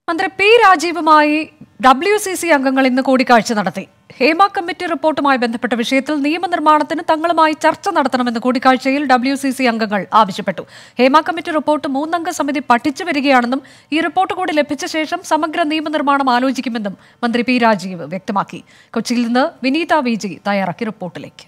മന്ത്രി പി രാജീവുമായി W C C അംഗങ്ങൾ ഇന്ന് കൂടിക്കാഴ്ച നടത്തി ഹേമ കമ്മിറ്റി റിപ്പോർട്ടുമായി ബന്ധപ്പെട്ട വിഷയത്തിൽ നിയമനിർമ്മാണത്തിന് തങ്ങളുമായി ചർച്ച നടത്തണമെന്ന് കൂടിക്കാഴ്ചയിൽ ഡബ്ല്യു സി സി അംഗങ്ങൾ ആവശ്യപ്പെട്ടു ഹേമ കമ്മിറ്റി റിപ്പോർട്ട് മൂന്നംഗ സമിതി പഠിച്ചു വരികയാണെന്നും ഈ റിപ്പോർട്ട് കൂടി ലഭിച്ച ശേഷം സമഗ്ര നിയമനിർമ്മാണം ആലോചിക്കുമെന്നും മന്ത്രി പി രാജീവ് വ്യക്തമാക്കി കൊച്ചിയിൽ നിന്ന് വിനീത വി ജി തയ്യാറാക്കി റിപ്പോർട്ടിലേക്ക്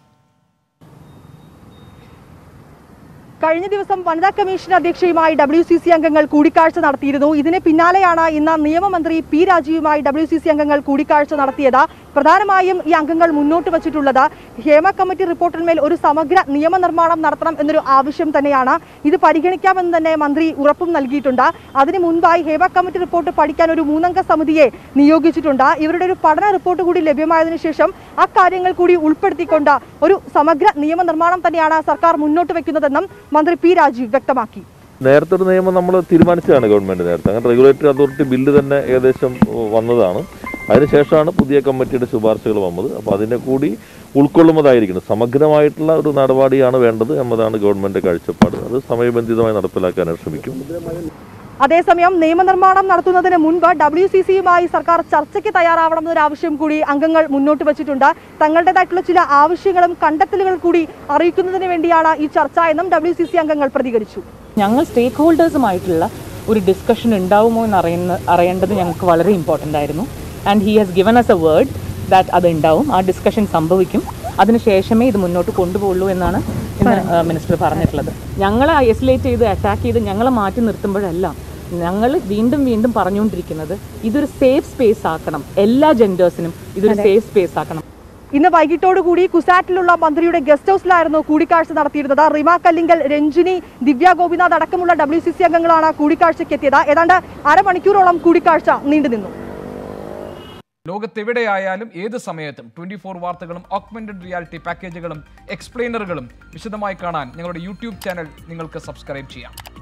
കഴിഞ്ഞ ദിവസം വനിതാ കമ്മീഷൻ അധ്യക്ഷയുമായി ഡബ്ല്യു സി സി അംഗങ്ങൾ കൂടിക്കാഴ്ച നടത്തിയിരുന്നു ഇതിന് പിന്നാലെയാണ് ഇന്ന് നിയമമന്ത്രി പി രാജീവുമായി ഡബ്ല്യു സി സി അംഗങ്ങൾ കൂടിക്കാഴ്ച നടത്തിയത് പ്രധാനമായും ഈ അംഗങ്ങൾ മുന്നോട്ട് വച്ചിട്ടുള്ളത് ഹേമ കമ്മിറ്റി റിപ്പോർട്ടിന്മേൽ ഒരു സമഗ്ര നിയമനിർമ്മാണം നടത്തണം എന്നൊരു ആവശ്യം തന്നെയാണ് ഇത് പരിഗണിക്കാമെന്ന് തന്നെ മന്ത്രി ഉറപ്പും നൽകിയിട്ടുണ്ട് അതിന് മുൻപായി ഹേമ കമ്മിറ്റി റിപ്പോർട്ട് പഠിക്കാൻ ഒരു മൂന്നംഗ സമിതിയെ നിയോഗിച്ചിട്ടുണ്ട് ഇവരുടെ ഒരു പഠന റിപ്പോർട്ട് കൂടി ലഭ്യമായതിനു ശേഷം അക്കാര്യങ്ങൾ കൂടി ഉൾപ്പെടുത്തിക്കൊണ്ട് ഒരു സമഗ്ര നിയമനിർമ്മാണം തന്നെയാണ് സർക്കാർ മുന്നോട്ട് വെക്കുന്നതെന്നും മന്ത്രി പി രാജീവ് വ്യക്തമാക്കി നേരത്തെ ഒരു നിയമം നമ്മൾ തീരുമാനിച്ചതാണ് ഗവൺമെന്റ് നേരത്തെ അങ്ങനെ റെഗുലേറ്ററി അതോറിറ്റി ബില്ല് തന്നെ ഏകദേശം വന്നതാണ് അതിനുശേഷമാണ് പുതിയ കമ്മിറ്റിയുടെ ശുപാർശകൾ വന്നത് അപ്പോൾ അതിനെ കൂടി ഉൾക്കൊള്ളുന്നതായിരിക്കണം സമഗ്രമായിട്ടുള്ള ഒരു നടപടിയാണ് വേണ്ടത് എന്നതാണ് ഗവൺമെന്റ് കാഴ്ചപ്പാട് അത് സമയബന്ധിതമായി നടപ്പിലാക്കാൻ ശ്രമിക്കും അതേസമയം നിയമനിർമ്മാണം നടത്തുന്നതിന് മുൻപ് ഡബ്ല്യു സി സിയുമായി സർക്കാർ ചർച്ചയ്ക്ക് തയ്യാറാവണമെന്നൊരു ആവശ്യം കൂടി അംഗങ്ങൾ മുന്നോട്ട് വച്ചിട്ടുണ്ട് തങ്ങളുടേതായിട്ടുള്ള ചില ആവശ്യങ്ങളും കണ്ടെത്തലുകൾ കൂടി അറിയിക്കുന്നതിന് വേണ്ടിയാണ് ഈ ചർച്ച എന്നും ഡബ്ല്യു സി സി അംഗങ്ങൾ പ്രതികരിച്ചു ഞങ്ങൾ സ്റ്റേക്ക് ഹോൾഡേഴ്സുമായിട്ടുള്ള ഒരു ഡിസ്കഷൻ ഉണ്ടാവുമോ എന്ന് അറിയുന്ന അറിയേണ്ടത് ഞങ്ങൾക്ക് വളരെ ഇമ്പോർട്ടൻ്റ് ആയിരുന്നു and he has given us a word that അത് ഉണ്ടാവും ആ ഡിസ്കഷൻ സംഭവിക്കും അതിനുശേഷമേ ഇത് മുന്നോട്ട് കൊണ്ടുപോകുള്ളൂ എന്നാണ് ഇന്ന് മിനിസ്റ്റർ പറഞ്ഞിട്ടുള്ളത് ഞങ്ങളെ ഐസൊലേറ്റ് ചെയ്ത് അറ്റാക്ക് ചെയ്ത് ഞങ്ങളെ മാറ്റി നിർത്തുമ്പോഴെല്ലാം ഞങ്ങൾ വീണ്ടും വീണ്ടും പറഞ്ഞുകൊണ്ടിരിക്കുന്നത് ഇതൊരു സേഫ് സ്പേസ് ആക്കണം എല്ലാ ജെൻഡേഴ്സിനും ഇതൊരു സേഫ് സ്പേസ് ആക്കണം ഇന്ന് വൈകിട്ടോടുകൂടി കുസാറ്റിലുള്ള മന്ത്രിയുടെ ഗസ്റ്റ് ഹൗസിലായിരുന്നു കൂടിക്കാഴ്ച നടത്തിയിരുന്നത് റിമ കല്ലിങ്കൽ രഞ്ജിനി ദിവ്യ ഗോപിനാഥ് അടക്കമുള്ള ഡബ്ല്യു സി സി അംഗങ്ങളാണ് കൂടിക്കാഴ്ചയ്ക്ക് എത്തിയത് ഏതാണ്ട് അരമണിക്കൂറോളം കൂടിക്കാഴ്ച നീണ്ടുനിന്നു ലോകത്തെവിടെയായാലും ഏത് സമയത്തും ട്വന്റി ഫോർ വാർത്തകളും ഓഗ്മെന്റഡ് റിയാലിറ്റി പാക്കേജുകളും എക്സ്പ്ലെയിനറുകളും വിശദമായി കാണാൻ ഞങ്ങളുടെ യൂട്യൂബ് ചാനൽ നിങ്ങൾക്ക് സബ്സ്ക്രൈബ് ചെയ്യാം